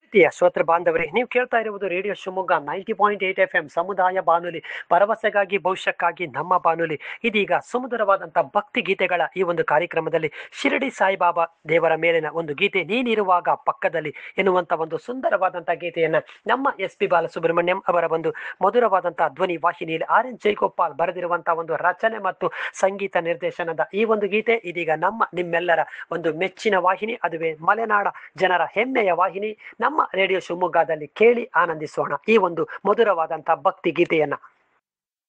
ಪ್ರೀತಿಯ ಶ್ರೋತೃ ಬಾಂಧವರೇ ನೀವು ಕೇಳ್ತಾ ಇರುವುದು radio Shivamogga ninety point eight F M ಸಮುದಾಯ ಬಾನುಲಿ ಭರವಸೆಗಾಗಿ ಭವಿಷ್ಯಕ್ಕಾಗಿ ನಮ್ಮ ಬಾನುಲಿ ಇದೀಗ ಸುಮಧುರವಾದಂತಹ ಭಕ್ತಿ ಗೀತೆಗಳ ಈ ಒಂದು ಕಾರ್ಯಕ್ರಮದಲ್ಲಿ ಶಿರಡಿ ಸಾಯಿಬಾಬಾ ದೇವರ ಮೇಲಿನ ಒಂದು ಗೀತೆ ನೀನಿರುವಾಗ ಪಕ್ಕದಲ್ಲಿ ಎನ್ನುವಂತ ಒಂದು ಸುಂದರವಾದಂತಹ ಗೀತೆಯನ್ನ ನಮ್ಮ ಎಸ್ ಪಿ ಬಾಲಸುಬ್ರಹ್ಮಣ್ಯಂ ಅವರ ಒಂದು ಮಧುರವಾದಂತಹ ಧ್ವನಿ ವಾಹಿನಿಯಲ್ಲಿ ಆರ್ ಎನ್ ಜೈಗೋಪಾಲ್ ಬರೆದಿರುವಂತಹ ಒಂದು ರಚನೆ ಮತ್ತು ಸಂಗೀತ ನಿರ್ದೇಶನದ ಈ ಒಂದು ಗೀತೆ ಇದೀಗ ನಮ್ಮ ನಿಮ್ಮೆಲ್ಲರ ಒಂದು ಮೆಚ್ಚಿನ ವಾಹಿನಿ ಅದುವೇ ಮಲೆನಾಡ ಜನರ ಹೆಮ್ಮೆಯ ವಾಹಿನಿ ನಮ್ಮ ರೇಡಿಯೋ ಶಿವಮೊಗ್ಗದಲ್ಲಿ ಕೇಳಿ ಆನಂದಿಸೋಣ ಈ ಒಂದು ಮಧುರವಾದಂತಹ ಭಕ್ತಿ ಗೀತೆಯನ್ನ